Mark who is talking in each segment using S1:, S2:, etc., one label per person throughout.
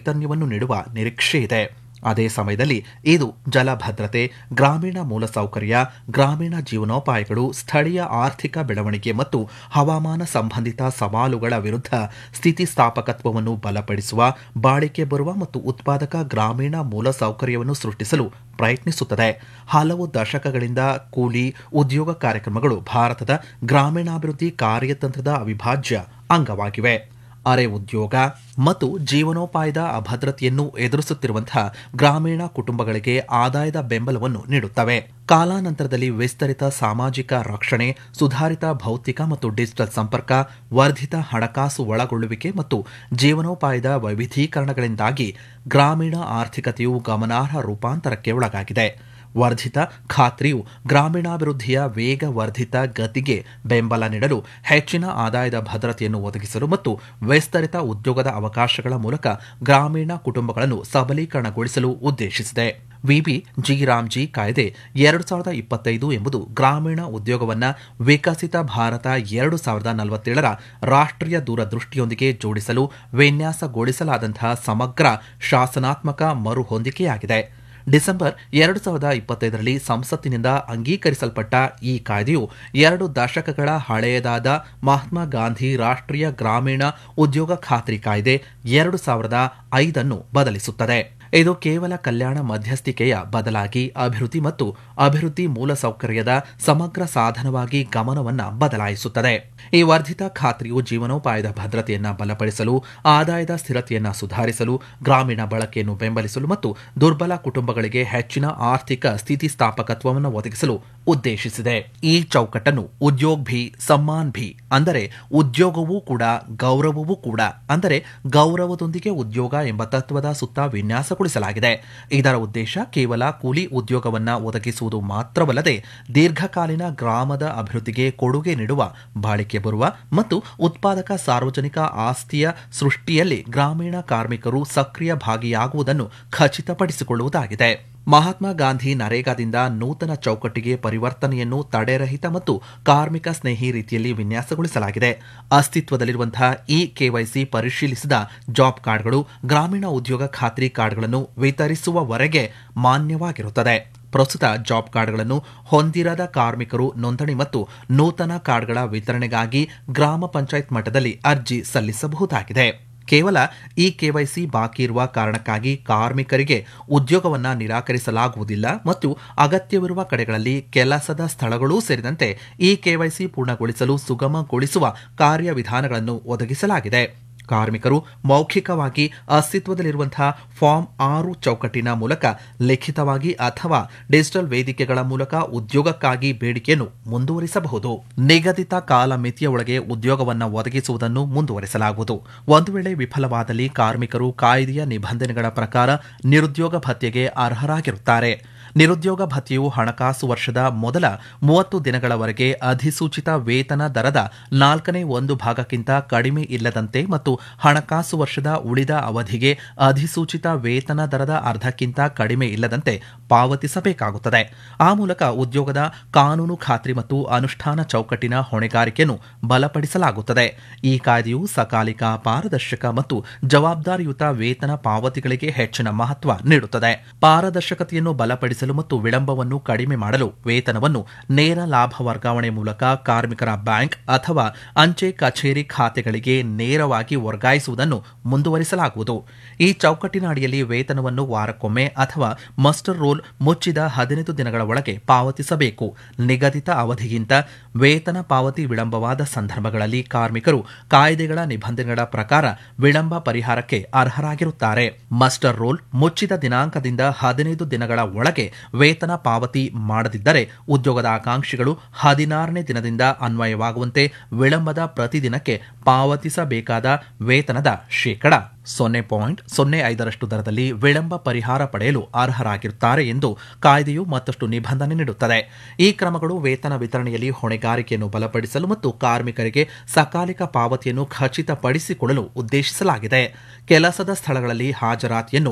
S1: ಚೈತನ್ಯವನ್ನು ನೀಡುವ ನಿರೀಕ್ಷೆ ಇದೆ ಅದೇ ಸಮಯದಲ್ಲಿ ಇದು ಜಲಭದ್ರತೆ ಗ್ರಾಮೀಣ ಮೂಲಸೌಕರ್ಯ ಗ್ರಾಮೀಣ ಜೀವನೋಪಾಯಗಳು ಸ್ಥಳೀಯ ಆರ್ಥಿಕ ಬೆಳವಣಿಗೆ ಮತ್ತು ಹವಾಮಾನ ಸಂಬಂಧಿತ ಸವಾಲುಗಳ ವಿರುದ್ಧ ಸ್ಥಿತಿಸ್ಥಾಪಕತ್ವವನ್ನು ಬಲಪಡಿಸುವ ಬಾಳಿಕೆ ಬರುವ ಮತ್ತು ಉತ್ಪಾದಕ ಗ್ರಾಮೀಣ ಮೂಲಸೌಕರ್ಯವನ್ನು ಸೃಷ್ಟಿಸಲು ಪ್ರಯತ್ನಿಸುತ್ತದೆ ಹಲವು ದಶಕಗಳಿಂದ ಕೂಲಿ ಉದ್ಯೋಗ ಕಾರ್ಯಕ್ರಮಗಳು ಭಾರತದ ಗ್ರಾಮೀಣಾಭಿವೃದ್ಧಿ ಕಾರ್ಯತಂತ್ರದ ಅವಿಭಾಜ್ಯ ಅಂಗವಾಗಿವೆ ಅರೆ ಉದ್ಯೋಗ ಮತ್ತು ಜೀವನೋಪಾಯದ ಅಭದ್ರತೆಯನ್ನು ಎದುರಿಸುತ್ತಿರುವಂತಹ ಗ್ರಾಮೀಣ ಕುಟುಂಬಗಳಿಗೆ ಆದಾಯದ ಬೆಂಬಲವನ್ನು ನೀಡುತ್ತವೆ ಕಾಲಾನಂತರದಲ್ಲಿ ವಿಸ್ತರಿತ ಸಾಮಾಜಿಕ ರಕ್ಷಣೆ ಸುಧಾರಿತ ಭೌತಿಕ ಮತ್ತು ಡಿಜಿಟಲ್ ಸಂಪರ್ಕ ವರ್ಧಿತ ಹಣಕಾಸು ಒಳಗೊಳ್ಳುವಿಕೆ ಮತ್ತು ಜೀವನೋಪಾಯದ ವೈವಿಧೀಕರಣಗಳಿಂದಾಗಿ ಗ್ರಾಮೀಣ ಆರ್ಥಿಕತೆಯು ಗಮನಾರ್ಹ ರೂಪಾಂತರಕ್ಕೆ ಒಳಗಾಗಿದೆ ವರ್ಧಿತ ಖಾತ್ರಿಯು ಗ್ರಾಮೀಣಾಭಿವೃದ್ಧಿಯ ವೇಗವರ್ಧಿತ ಗತಿಗೆ ಬೆಂಬಲ ನೀಡಲು ಹೆಚ್ಚಿನ ಆದಾಯದ ಭದ್ರತೆಯನ್ನು ಒದಗಿಸಲು ಮತ್ತು ವಿಸ್ತರಿತ ಉದ್ಯೋಗದ ಅವಕಾಶಗಳ ಮೂಲಕ ಗ್ರಾಮೀಣ ಕುಟುಂಬಗಳನ್ನು ಸಬಲೀಕರಣಗೊಳಿಸಲು ಉದ್ದೇಶಿಸಿದೆ ವಿಬಿ ಜಿ ರಾಮ್ಜಿ ಕಾಯ್ದೆ ಎರಡು ಸಾವಿರದ ಇಪ್ಪತ್ತೈದು ಎಂಬುದು ಗ್ರಾಮೀಣ ಉದ್ಯೋಗವನ್ನ ವಿಕಸಿತ ಭಾರತ ಎರಡು ಸಾವಿರದ ನಲವತ್ತೇಳರ ರಾಷ್ಟ್ರೀಯ ದೂರದೃಷ್ಟಿಯೊಂದಿಗೆ ಜೋಡಿಸಲು ವಿನ್ಯಾಸಗೊಳಿಸಲಾದಂತಹ ಸಮಗ್ರ ಶಾಸನಾತ್ಮಕ ಮರು ಹೊಂದಿಕೆಯಾಗಿದೆ ಡಿಸೆಂಬರ್ ಎರಡು ಸಾವಿರದ ಇಪ್ಪತ್ತೈದರಲ್ಲಿ ಸಂಸತ್ತಿನಿಂದ ಅಂಗೀಕರಿಸಲ್ಪಟ್ಟ ಈ ಕಾಯ್ದೆಯು ಎರಡು ದಶಕಗಳ ಹಳೆಯದಾದ ಮಹಾತ್ಮ ಗಾಂಧಿ ರಾಷ್ಟ್ರೀಯ ಗ್ರಾಮೀಣ ಉದ್ಯೋಗ ಖಾತ್ರಿ ಕಾಯ್ದೆ ಎರಡು ಸಾವಿರದ ಐದನ್ನು ಬದಲಿಸುತ್ತದೆ ಇದು ಕೇವಲ ಕಲ್ಯಾಣ ಮಧ್ಯಸ್ಥಿಕೆಯ ಬದಲಾಗಿ ಅಭಿವೃದ್ಧಿ ಮತ್ತು ಅಭಿವೃದ್ಧಿ ಮೂಲಸೌಕರ್ಯದ ಸಮಗ್ರ ಸಾಧನವಾಗಿ ಗಮನವನ್ನ ಬದಲಾಯಿಸುತ್ತದೆ ಈ ವರ್ಧಿತ ಖಾತ್ರಿಯು ಜೀವನೋಪಾಯದ ಭದ್ರತೆಯನ್ನ ಬಲಪಡಿಸಲು ಆದಾಯದ ಸ್ಥಿರತೆಯನ್ನ ಸುಧಾರಿಸಲು ಗ್ರಾಮೀಣ ಬಳಕೆಯನ್ನು ಬೆಂಬಲಿಸಲು ಮತ್ತು ದುರ್ಬಲ ಕುಟುಂಬಗಳಿಗೆ ಹೆಚ್ಚಿನ ಆರ್ಥಿಕ ಸ್ಥಿತಿಸ್ಥಾಪಕತ್ವವನ್ನು ಒದಗಿಸಲು ಉದ್ದೇಶಿಸಿದೆ ಈ ಚೌಕಟ್ಟನ್ನು ಉದ್ಯೋಗ್ ಭಿ ಸಮ್ಮಾನ್ ಭಿ ಅಂದರೆ ಉದ್ಯೋಗವೂ ಕೂಡ ಗೌರವವೂ ಕೂಡ ಅಂದರೆ ಗೌರವದೊಂದಿಗೆ ಉದ್ಯೋಗ ಎಂಬ ತತ್ವದ ಸುತ್ತ ವಿನ್ಯಾಸಗೊಳಿಸಲಾಗಿದೆ ಇದರ ಉದ್ದೇಶ ಕೇವಲ ಕೂಲಿ ಉದ್ಯೋಗವನ್ನ ಒದಗಿಸುವುದು ಮಾತ್ರವಲ್ಲದೆ ದೀರ್ಘಕಾಲೀನ ಗ್ರಾಮದ ಅಭಿವೃದ್ಧಿಗೆ ಕೊಡುಗೆ ನೀಡುವ ಬಾಳಿಕೆ ಬರುವ ಮತ್ತು ಉತ್ಪಾದಕ ಸಾರ್ವಜನಿಕ ಆಸ್ತಿಯ ಸೃಷ್ಟಿಯಲ್ಲಿ ಗ್ರಾಮೀಣ ಕಾರ್ಮಿಕರು ಸಕ್ರಿಯ ಭಾಗಿಯಾಗುವುದನ್ನು ಖಚಿತಪಡಿಸಿಕೊಳ್ಳುವುದಾಗಿದೆ ಮಹಾತ್ಮ ಗಾಂಧಿ ನರೇಗಾದಿಂದ ನೂತನ ಚೌಕಟ್ಟಿಗೆ ಪರಿವರ್ತನೆಯನ್ನು ತಡೆರಹಿತ ಮತ್ತು ಕಾರ್ಮಿಕ ಸ್ನೇಹಿ ರೀತಿಯಲ್ಲಿ ವಿನ್ಯಾಸಗೊಳಿಸಲಾಗಿದೆ ಅಸ್ತಿತ್ವದಲ್ಲಿರುವಂತಹ ಇ ಕೆವೈಸಿ ಪರಿಶೀಲಿಸಿದ ಜಾಬ್ ಕಾರ್ಡ್ಗಳು ಗ್ರಾಮೀಣ ಉದ್ಯೋಗ ಖಾತ್ರಿ ಕಾರ್ಡ್ಗಳನ್ನು ವಿತರಿಸುವವರೆಗೆ ಮಾನ್ಯವಾಗಿರುತ್ತದೆ ಪ್ರಸ್ತುತ ಜಾಬ್ ಕಾರ್ಡ್ಗಳನ್ನು ಹೊಂದಿರದ ಕಾರ್ಮಿಕರು ನೋಂದಣಿ ಮತ್ತು ನೂತನ ಕಾರ್ಡ್ಗಳ ವಿತರಣೆಗಾಗಿ ಗ್ರಾಮ ಪಂಚಾಯತ್ ಮಟ್ಟದಲ್ಲಿ ಅರ್ಜಿ ಸಲ್ಲಿಸಬಹುದಾಗಿದೆ ಕೇವಲ ಈ ಕೆವೈಸಿ ಬಾಕಿ ಇರುವ ಕಾರಣಕ್ಕಾಗಿ ಕಾರ್ಮಿಕರಿಗೆ ಉದ್ಯೋಗವನ್ನ ನಿರಾಕರಿಸಲಾಗುವುದಿಲ್ಲ ಮತ್ತು ಅಗತ್ಯವಿರುವ ಕಡೆಗಳಲ್ಲಿ ಕೆಲಸದ ಸ್ಥಳಗಳೂ ಸೇರಿದಂತೆ ಈ ಕೆವೈಸಿ ಪೂರ್ಣಗೊಳಿಸಲು ಸುಗಮಗೊಳಿಸುವ ಕಾರ್ಯವಿಧಾನಗಳನ್ನು ಒದಗಿಸಲಾಗಿದೆ ಕಾರ್ಮಿಕರು ಮೌಖಿಕವಾಗಿ ಅಸ್ತಿತ್ವದಲ್ಲಿರುವಂತಹ ಫಾರ್ಮ್ ಆರು ಚೌಕಟ್ಟಿನ ಮೂಲಕ ಲಿಖಿತವಾಗಿ ಅಥವಾ ಡಿಜಿಟಲ್ ವೇದಿಕೆಗಳ ಮೂಲಕ ಉದ್ಯೋಗಕ್ಕಾಗಿ ಬೇಡಿಕೆಯನ್ನು ಮುಂದುವರಿಸಬಹುದು ನಿಗದಿತ ಕಾಲಮಿತಿಯ ಒಳಗೆ ಉದ್ಯೋಗವನ್ನು ಒದಗಿಸುವುದನ್ನು ಮುಂದುವರಿಸಲಾಗುವುದು ಒಂದು ವೇಳೆ ವಿಫಲವಾದಲ್ಲಿ ಕಾರ್ಮಿಕರು ಕಾಯ್ದೆಯ ನಿಬಂಧನೆಗಳ ಪ್ರಕಾರ ನಿರುದ್ಯೋಗ ಭತ್ಯೆಗೆ ಅರ್ಹರಾಗಿರುತ್ತಾರೆ ನಿರುದ್ಯೋಗ ಭತ್ಯೆಯು ಹಣಕಾಸು ವರ್ಷದ ಮೊದಲ ಮೂವತ್ತು ದಿನಗಳವರೆಗೆ ಅಧಿಸೂಚಿತ ವೇತನ ದರದ ನಾಲ್ಕನೇ ಒಂದು ಭಾಗಕ್ಕಿಂತ ಕಡಿಮೆ ಇಲ್ಲದಂತೆ ಮತ್ತು ಹಣಕಾಸು ವರ್ಷದ ಉಳಿದ ಅವಧಿಗೆ ಅಧಿಸೂಚಿತ ವೇತನ ದರದ ಅರ್ಧಕ್ಕಿಂತ ಕಡಿಮೆ ಇಲ್ಲದಂತೆ ಪಾವತಿಸಬೇಕಾಗುತ್ತದೆ ಆ ಮೂಲಕ ಉದ್ಯೋಗದ ಕಾನೂನು ಖಾತ್ರಿ ಮತ್ತು ಅನುಷ್ಠಾನ ಚೌಕಟ್ಟಿನ ಹೊಣೆಗಾರಿಕೆಯನ್ನು ಬಲಪಡಿಸಲಾಗುತ್ತದೆ ಈ ಕಾಯ್ದೆಯು ಸಕಾಲಿಕ ಪಾರದರ್ಶಕ ಮತ್ತು ಜವಾಬ್ದಾರಿಯುತ ವೇತನ ಪಾವತಿಗಳಿಗೆ ಹೆಚ್ಚಿನ ಮಹತ್ವ ನೀಡುತ್ತದೆ ಪಾರದರ್ಶಕತೆಯನ್ನು ಬಲಪಡಿಸಲು ಮತ್ತು ವಿಳಂಬವನ್ನು ಕಡಿಮೆ ಮಾಡಲು ವೇತನವನ್ನು ನೇರ ಲಾಭ ವರ್ಗಾವಣೆ ಮೂಲಕ ಕಾರ್ಮಿಕರ ಬ್ಯಾಂಕ್ ಅಥವಾ ಅಂಚೆ ಕಚೇರಿ ಖಾತೆಗಳಿಗೆ ನೇರವಾಗಿ ವರ್ಗಾಯಿಸುವುದನ್ನು ಮುಂದುವರಿಸಲಾಗುವುದು ಈ ಚೌಕಟ್ಟಿನ ಅಡಿಯಲ್ಲಿ ವೇತನವನ್ನು ವಾರಕ್ಕೊಮ್ಮೆ ಅಥವಾ ಮಸ್ಟರ್ ರೋಲ್ ಮುಚ್ಚಿದ ಹದಿನೈದು ದಿನಗಳ ಒಳಗೆ ಪಾವತಿಸಬೇಕು ನಿಗದಿತ ಅವಧಿಗಿಂತ ವೇತನ ಪಾವತಿ ವಿಳಂಬವಾದ ಸಂದರ್ಭಗಳಲ್ಲಿ ಕಾರ್ಮಿಕರು ಕಾಯ್ದೆಗಳ ನಿಬಂಧನೆಗಳ ಪ್ರಕಾರ ವಿಳಂಬ ಪರಿಹಾರಕ್ಕೆ ಅರ್ಹರಾಗಿರುತ್ತಾರೆ ಮಸ್ಟರ್ ರೋಲ್ ಮುಚ್ಚಿದ ದಿನಾಂಕದಿಂದ ಹದಿನೈದು ದಿನಗಳ ಒಳಗೆ ವೇತನ ಪಾವತಿ ಮಾಡದಿದ್ದರೆ ಉದ್ಯೋಗದ ಆಕಾಂಕ್ಷಿಗಳು ಹದಿನಾರನೇ ದಿನದಿಂದ ಅನ್ವಯವಾಗುವಂತೆ ವಿಳಂಬದ ಪ್ರತಿದಿನಕ್ಕೆ ಪಾವತಿಸಬೇಕಾದ ವೇತನದ ಶೇಕಡ ಸೊನ್ನೆ ಪಾಯಿಂಟ್ ಸೊನ್ನೆ ಐದರಷ್ಟು ದರದಲ್ಲಿ ವಿಳಂಬ ಪರಿಹಾರ ಪಡೆಯಲು ಅರ್ಹರಾಗಿರುತ್ತಾರೆ ಎಂದು ಕಾಯ್ದೆಯು ಮತ್ತಷ್ಟು ನಿಬಂಧನೆ ನೀಡುತ್ತದೆ ಈ ಕ್ರಮಗಳು ವೇತನ ವಿತರಣೆಯಲ್ಲಿ ಹೊಣೆಗಾರಿಕೆಯನ್ನು ಬಲಪಡಿಸಲು ಮತ್ತು ಕಾರ್ಮಿಕರಿಗೆ ಸಕಾಲಿಕ ಪಾವತಿಯನ್ನು ಖಚಿತಪಡಿಸಿಕೊಳ್ಳಲು ಉದ್ದೇಶಿಸಲಾಗಿದೆ ಕೆಲಸದ ಸ್ಥಳಗಳಲ್ಲಿ ಹಾಜರಾತಿಯನ್ನು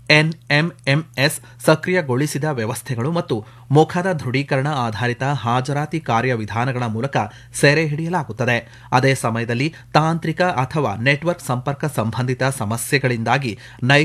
S1: ಎನ್ಎಂಎಂಎಸ್ ಸಕ್ರಿಯಗೊಳಿಸಿದ ವ್ಯವಸ್ಥೆಗಳು ಮತ್ತು ಮುಖದ ದೃಢೀಕರಣ ಆಧಾರಿತ ಹಾಜರಾತಿ ಕಾರ್ಯವಿಧಾನಗಳ ಮೂಲಕ ಸೆರೆ ಹಿಡಿಯಲಾಗುತ್ತದೆ ಅದೇ ಸಮಯದಲ್ಲಿ ತಾಂತ್ರಿಕ ಅಥವಾ ನೆಟ್ವರ್ಕ್ ಸಂಪರ್ಕ ಸಂಬಂಧಿತ ಸಮಸ್ಯೆಗಳಿಂದಾಗಿ